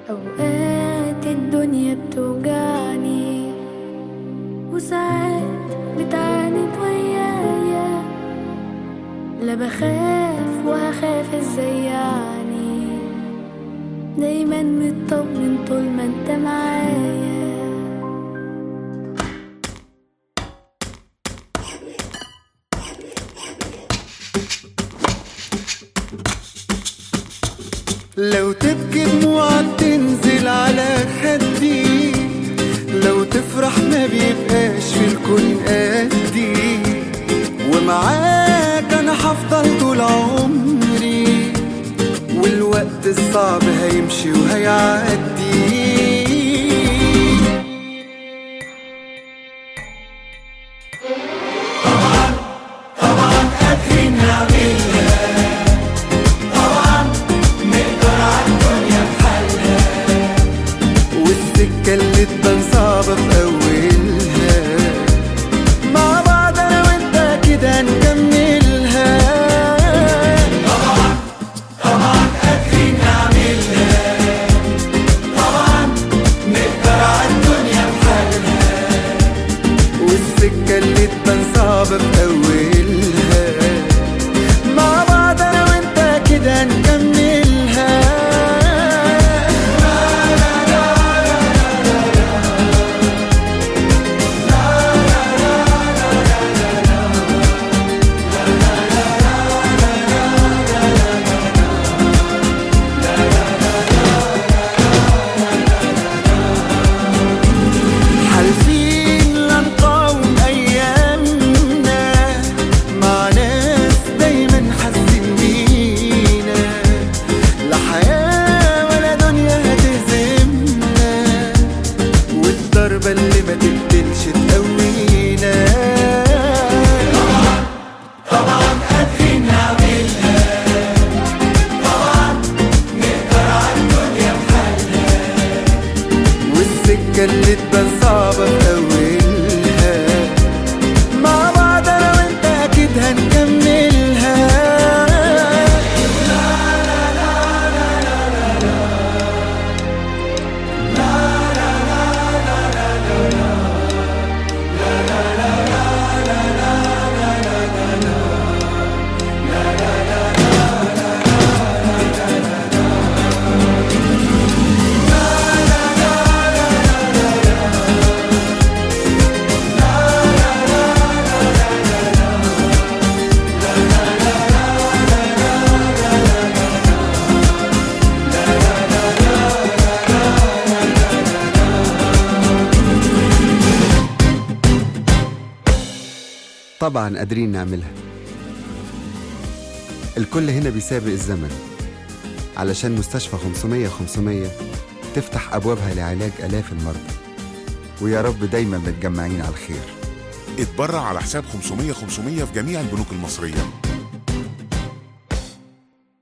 أوقات الدنيا بتوجعني وساعات بتعاند ويايا لا بخاف وهخاف ازاي يعني دايما مطمن طول ما انت معايا لو تبكي دموعك تنزل على خدي لو تفرح ما بيبقاش في الكون قدي ومعاك انا هفضل طول عمري والوقت الصعب هيمشي وهيعدي والسكة اللي تبان صعبة في أولها مع بعض أنا وأنت كده نكملها طبعا طبعا قادرين نعملها طبعا نقدر عالدنيا بحالها والسكة اللي تبان صعبة في أولها مع بعض أنا وأنت كده نكملها حالفين لا نقاوم ايامنا مع ناس دايما حاسين بينا لا حياه ولا دنيا هتهزمنا والضربه اللي ما تقتلش تقوينا طبعا قادرين نعملها طبعا نقدر عالدنيا بحالها والسكة اللي تبان صعبة في أولها مع بعض أنا وأنت أكيد هنكملها طبعا قادرين نعملها الكل هنا بيسابق الزمن علشان مستشفى 500 500 تفتح أبوابها لعلاج آلاف المرضى ويا رب دايما متجمعين على الخير اتبرع على حساب 500 500 في جميع البنوك المصرية